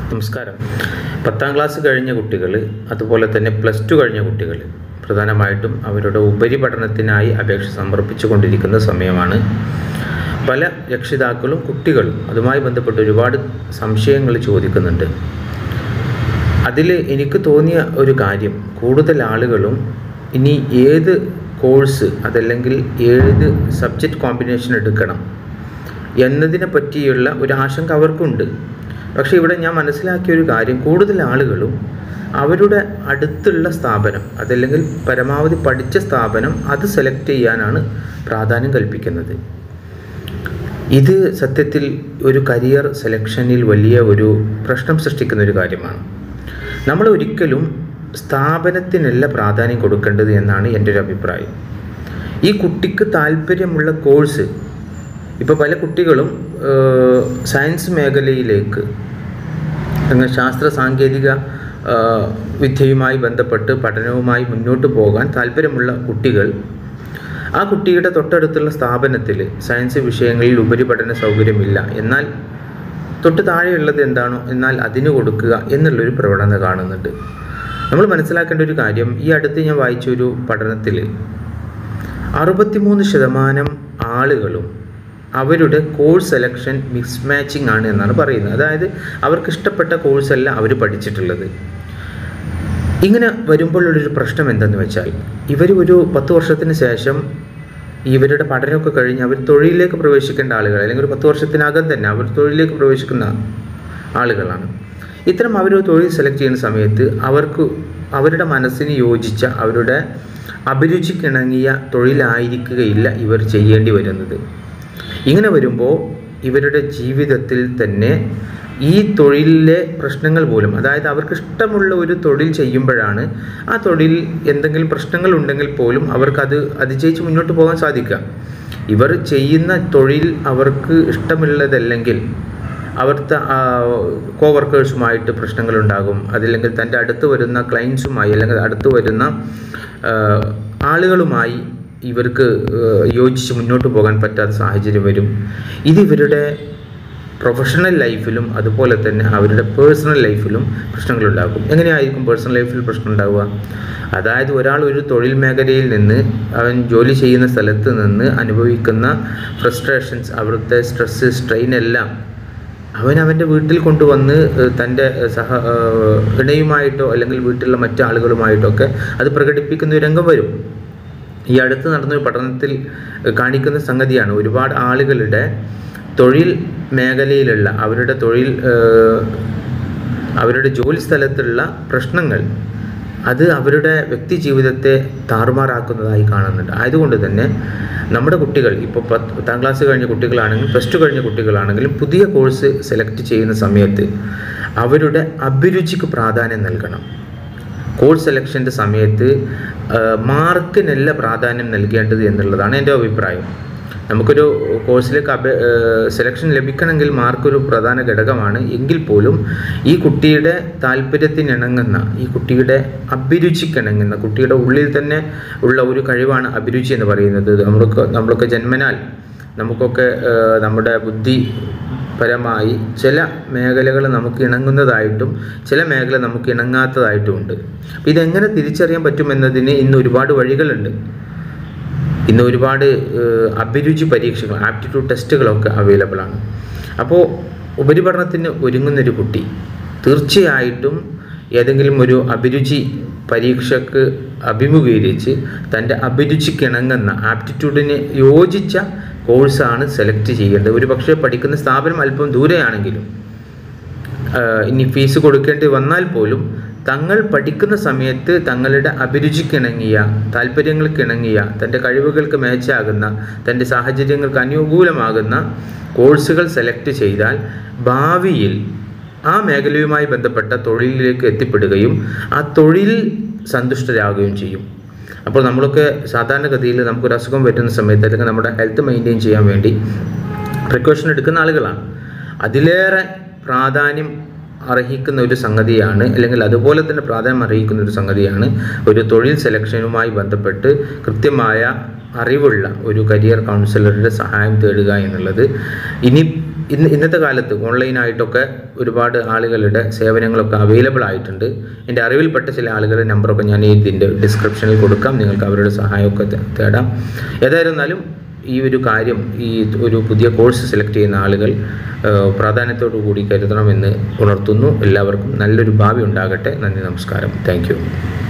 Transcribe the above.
നമസ്കാരം പത്താം ക്ലാസ് കഴിഞ്ഞ കുട്ടികൾ അതുപോലെ തന്നെ പ്ലസ് ടു കഴിഞ്ഞ കുട്ടികൾ പ്രധാനമായിട്ടും അവരുടെ ഉപരിപഠനത്തിനായി അപേക്ഷ സമർപ്പിച്ചു കൊണ്ടിരിക്കുന്ന സമയമാണ് പല രക്ഷിതാക്കളും കുട്ടികളും അതുമായി ബന്ധപ്പെട്ട് ഒരുപാട് സംശയങ്ങൾ ചോദിക്കുന്നുണ്ട് അതിൽ എനിക്ക് തോന്നിയ ഒരു കാര്യം കൂടുതൽ ആളുകളും ഇനി ഏത് കോഴ്സ് അതല്ലെങ്കിൽ ഏത് സബ്ജക്റ്റ് കോമ്പിനേഷൻ എടുക്കണം എന്നതിനെ പറ്റിയുള്ള ഒരു ആശങ്ക അവർക്കുണ്ട് പക്ഷേ ഇവിടെ ഞാൻ മനസ്സിലാക്കിയ ഒരു കാര്യം കൂടുതൽ ആളുകളും അവരുടെ അടുത്തുള്ള സ്ഥാപനം അതല്ലെങ്കിൽ പരമാവധി പഠിച്ച സ്ഥാപനം അത് സെലക്ട് ചെയ്യാനാണ് പ്രാധാന്യം കൽപ്പിക്കുന്നത് ഇത് സത്യത്തിൽ ഒരു കരിയർ സെലക്ഷനിൽ വലിയ ഒരു പ്രശ്നം സൃഷ്ടിക്കുന്ന ഒരു കാര്യമാണ് നമ്മൾ ഒരിക്കലും സ്ഥാപനത്തിനല്ല പ്രാധാന്യം കൊടുക്കേണ്ടത് എന്നാണ് എൻ്റെ ഒരു അഭിപ്രായം ഈ കുട്ടിക്ക് താല്പര്യമുള്ള കോഴ്സ് ഇപ്പോൾ പല കുട്ടികളും ഏഹ്, സയൻസ് മേഖലയിലേക്ക് അങ്ങനെ ശാസ്ത്ര സാങ്കേതിക ആ, വിദ്യയുമായി ബന്ധപ്പെട്ട് പഠനവുമായി മുന്നോട്ട് പോകാൻ താല്പര്യമുള്ള കുട്ടികൾ ആ കുട്ടിയുടെ തൊട്ടടുത്തുള്ള സ്ഥാപനത്തിൽ സയൻസ് വിഷയങ്ങളിൽ ഉപരിപഠന സൗകര്യമില്ല എന്നാൽ തൊട്ട് താഴെയുള്ളത് എന്താണോ എന്നാൽ അതിന് കൊടുക്കുക എന്നുള്ളൊരു പ്രവണത കാണുന്നുണ്ട് നമ്മൾ മനസ്സിലാക്കേണ്ട ഒരു കാര്യം ഈ അടുത്ത് ഞാൻ വായിച്ച ഒരു പഠനത്തിൽ അറുപത്തിമൂന്ന് ശതമാനം ആളുകളും അവരുടെ കോഴ്സ് സെലക്ഷൻ മിക്സ് മാച്ചിങ് ആണ് എന്നാണ് പറയുന്നത് അതായത് അവർക്ക് ഇഷ്ടപ്പെട്ട കോഴ്സല്ല അവർ പഠിച്ചിട്ടുള്ളത് ഇങ്ങനെ വരുമ്പോഴുള്ളൊരു പ്രശ്നം എന്തെന്ന് വെച്ചാൽ ഇവർ ഒരു പത്ത് വർഷത്തിന് ശേഷം ഇവരുടെ പഠനമൊക്കെ കഴിഞ്ഞ് അവർ തൊഴിലിലേക്ക് പ്രവേശിക്കേണ്ട ആളുകൾ അല്ലെങ്കിൽ ഒരു പത്ത് വർഷത്തിനകം തന്നെ അവർ തൊഴിലിലേക്ക് പ്രവേശിക്കുന്ന ആളുകളാണ് ഇത്തരം അവർ തൊഴിൽ സെലക്ട് ചെയ്യുന്ന സമയത്ത് അവർക്ക് അവരുടെ മനസ്സിന് യോജിച്ച അവരുടെ അഭിരുചിക്കിണങ്ങിയ തൊഴിലായിരിക്കുകയില്ല ഇവർ ചെയ്യേണ്ടി വരുന്നത് ഇങ്ങനെ വരുമ്പോൾ ഇവരുടെ ജീവിതത്തിൽ തന്നെ ഈ തൊഴിലിലെ പ്രശ്നങ്ങൾ പോലും അതായത് അവർക്ക് ഇഷ്ടമുള്ള ഒരു തൊഴിൽ ചെയ്യുമ്പോഴാണ് ആ തൊഴിൽ എന്തെങ്കിലും പ്രശ്നങ്ങൾ ഉണ്ടെങ്കിൽ പോലും അവർക്കത് അതിജയിച്ച് മുന്നോട്ട് പോകാൻ സാധിക്കുക ഇവർ ചെയ്യുന്ന തൊഴിൽ അവർക്ക് ഇഷ്ടമുള്ളതല്ലെങ്കിൽ അവിടുത്തെ കോവർക്കേഴ്സുമായിട്ട് പ്രശ്നങ്ങളുണ്ടാകും അതില്ലെങ്കിൽ തൻ്റെ അടുത്ത് വരുന്ന ക്ലയൻസുമായി അല്ലെങ്കിൽ അടുത്ത് വരുന്ന ആ, ആളുകളുമായി ഇവർക്ക് ആ, യോജിച്ച് മുന്നോട്ട് പോകാൻ പറ്റാത്ത സാഹചര്യം വരും ഇത് ഇവരുടെ പ്രൊഫഷണൽ ലൈഫിലും അതുപോലെ തന്നെ അവരുടെ പേഴ്സണൽ ലൈഫിലും പ്രശ്നങ്ങളുണ്ടാകും എങ്ങനെയായിരിക്കും പേഴ്സണൽ ലൈഫിൽ പ്രശ്നം ഉണ്ടാവുക അതായത് ഒരാൾ ഒരു തൊഴിൽ മേഖലയിൽ നിന്ന് അവൻ ജോലി ചെയ്യുന്ന സ്ഥലത്ത് നിന്ന് അനുഭവിക്കുന്ന ഫ്രസ്ട്രേഷൻസ് അവിടുത്തെ സ്ട്രെസ്സ് സ്ട്രെയിൻ എല്ലാം അവൻ അവൻ്റെ വീട്ടിൽ കൊണ്ടുവന്ന് ഏഹ്, തൻ്റെ ഏഹ്, സഹ ഏഹ്, ഇണയുമായിട്ടോ അല്ലെങ്കിൽ വീട്ടിലുള്ള മറ്റു ആളുകളുമായിട്ടോ ഒക്കെ അത് പ്രകടിപ്പിക്കുന്ന ഒരു രംഗം വരും ഈ അടുത്ത് നടന്നൊരു പഠനത്തിൽ ഏഹ്, കാണിക്കുന്ന സംഗതിയാണ് ഒരുപാട് ആളുകളുടെ തൊഴിൽ മേഖലയിലുള്ള അവരുടെ തൊഴിൽ ഏഹ്, അവരുടെ ജോലി സ്ഥലത്തുള്ള പ്രശ്നങ്ങൾ അത് അവരുടെ വ്യക്തി ജീവിതത്തെ താറുമാറാക്കുന്നതായി കാണുന്നുണ്ട് ആയതുകൊണ്ട് തന്നെ നമ്മുടെ കുട്ടികൾ ഇപ്പോൾ പത്ത് പത്താം ക്ലാസ് കഴിഞ്ഞ കുട്ടികളാണെങ്കിലും പ്ലസ് ടു കഴിഞ്ഞ കുട്ടികളാണെങ്കിലും പുതിയ കോഴ്സ് സെലക്ട് ചെയ്യുന്ന സമയത്ത് അവരുടെ അഭിരുചിക്ക് പ്രാധാന്യം നൽകണം കോഴ്സ് സെലക്ഷൻ്റെ സമയത്ത് ആ, മാർക്കിനല്ല പ്രാധാന്യം നൽകേണ്ടത് എന്നുള്ളതാണ് എൻ്റെ അഭിപ്രായം നമുക്കൊരു കോഴ്സിലേക്ക് അപേ സെലക്ഷൻ ലഭിക്കണമെങ്കിൽ മാർക്ക് ഒരു പ്രധാന ഘടകമാണ് എങ്കിൽ പോലും ഈ കുട്ടിയുടെ താല്പര്യത്തിനിണങ്ങുന്ന ഈ കുട്ടിയുടെ അഭിരുചിക്കിണങ്ങുന്ന കുട്ടിയുടെ ഉള്ളിൽ തന്നെ ഉള്ള ഒരു കഴിവാണ് അഭിരുചി എന്ന് പറയുന്നത് നമ്മൾക്ക് നമ്മളൊക്കെ ജന്മനാൽ നമുക്കൊക്കെ ആ, നമ്മുടെ ബുദ്ധി പരമായി ചില മേഖലകൾ നമുക്ക് ഇണങ്ങുന്നതായിട്ടും ചില മേഖല നമുക്ക് ഇണങ്ങാത്തതായിട്ടും ഉണ്ട് അപ്പോൾ ഇതെങ്ങനെ തിരിച്ചറിയാൻ പറ്റുമെന്നതിന് ഇന്ന് ഒരുപാട് വഴികളുണ്ട് ഇന്ന് ഒരുപാട് ഏഹ്, അഭിരുചി പരീക്ഷകൾ ആപ്റ്റിറ്റ്യൂഡ് ടെസ്റ്റുകളൊക്കെ അവൈലബിൾ ആണ് അപ്പോൾ ഉപരിപഠനത്തിന് ഒരുങ്ങുന്നൊരു കുട്ടി തീർച്ചയായിട്ടും ഏതെങ്കിലും ഒരു അഭിരുചി പരീക്ഷക്ക് അഭിമുഖീകരിച്ച് തൻ്റെ അഭിരുചിക്കിണങ്ങുന്ന ആപ്റ്റിറ്റ്യൂഡിന് യോജിച്ച കോഴ്സാണ് സെലക്ട് ചെയ്യേണ്ടത് ഒരു പക്ഷേ പഠിക്കുന്ന സ്ഥാപനം അല്പം ദൂരെയാണെങ്കിലും ആഹ് ഇനി ഫീസ് കൊടുക്കേണ്ടി വന്നാൽ പോലും തങ്ങൾ പഠിക്കുന്ന സമയത്ത് തങ്ങളുടെ അഭിരുചിക്കിണങ്ങിയ താല്പര്യങ്ങൾക്കിണങ്ങിയ തൻ്റെ കഴിവുകൾക്ക് മേച്ചാകുന്ന തൻ്റെ സാഹചര്യങ്ങൾക്ക് അനുകൂലമാകുന്ന കോഴ്സുകൾ സെലക്ട് ചെയ്താൽ ഭാവിയിൽ ആ മേഖലയുമായി ബന്ധപ്പെട്ട തൊഴിലിലേക്ക് എത്തിപ്പെടുകയും ആ തൊഴിൽ സന്തുഷ്ടരാകുകയും ചെയ്യും അപ്പോൾ നമ്മളൊക്കെ സാധാരണഗതിയിൽ നമുക്കൊരു അസുഖം വരുന്ന സമയത്ത് അല്ലെങ്കിൽ നമ്മുടെ ഹെൽത്ത് മെയിൻറ്റെയിൻ ചെയ്യാൻ വേണ്ടി പ്രിക്കോഷൻ എടുക്കുന്ന ആളുകളാണ് അതിലേറെ പ്രാധാന്യം അർഹിക്കുന്ന ഒരു സംഗതിയാണ് അല്ലെങ്കിൽ അതുപോലെ തന്നെ പ്രാധാന്യം അർഹിക്കുന്ന ഒരു സംഗതിയാണ് ഒരു തൊഴിൽ സെലക്ഷനുമായി ബന്ധപ്പെട്ട് കൃത്യമായ അറിവുള്ള ഒരു കരിയർ കൗൺസിലറുടെ സഹായം തേടുക എന്നുള്ളത് ഇനി ഇന്ന് ഇന്നത്തെ കാലത്ത് ഓൺലൈനായിട്ടൊക്കെ ഒരുപാട് ആളുകളുടെ സേവനങ്ങളൊക്കെ അവൈലബിൾ ആയിട്ടുണ്ട് എൻ്റെ അറിവിൽപ്പെട്ട ചില ആളുകളുടെ നമ്പറൊക്കെ ഞാൻ ഈ ഇതിൻ്റെ ഡിസ്ക്രിപ്ഷനിൽ കൊടുക്കാം നിങ്ങൾക്ക് അവരുടെ സഹായമൊക്കെ തേ- തേടാം ഏതായിരുന്നാലും ഈ ഒരു കാര്യം ഈ ഒരു പുതിയ കോഴ്സ് സെലക്ട് ചെയ്യുന്ന ആളുകൾ ഏഹ്, പ്രാധാന്യത്തോടു കൂടി കരുതണമെന്ന് ഉണർത്തുന്നു എല്ലാവർക്കും നല്ലൊരു ഭാവി ഉണ്ടാകട്ടെ നന്ദി നമസ്കാരം താങ്ക്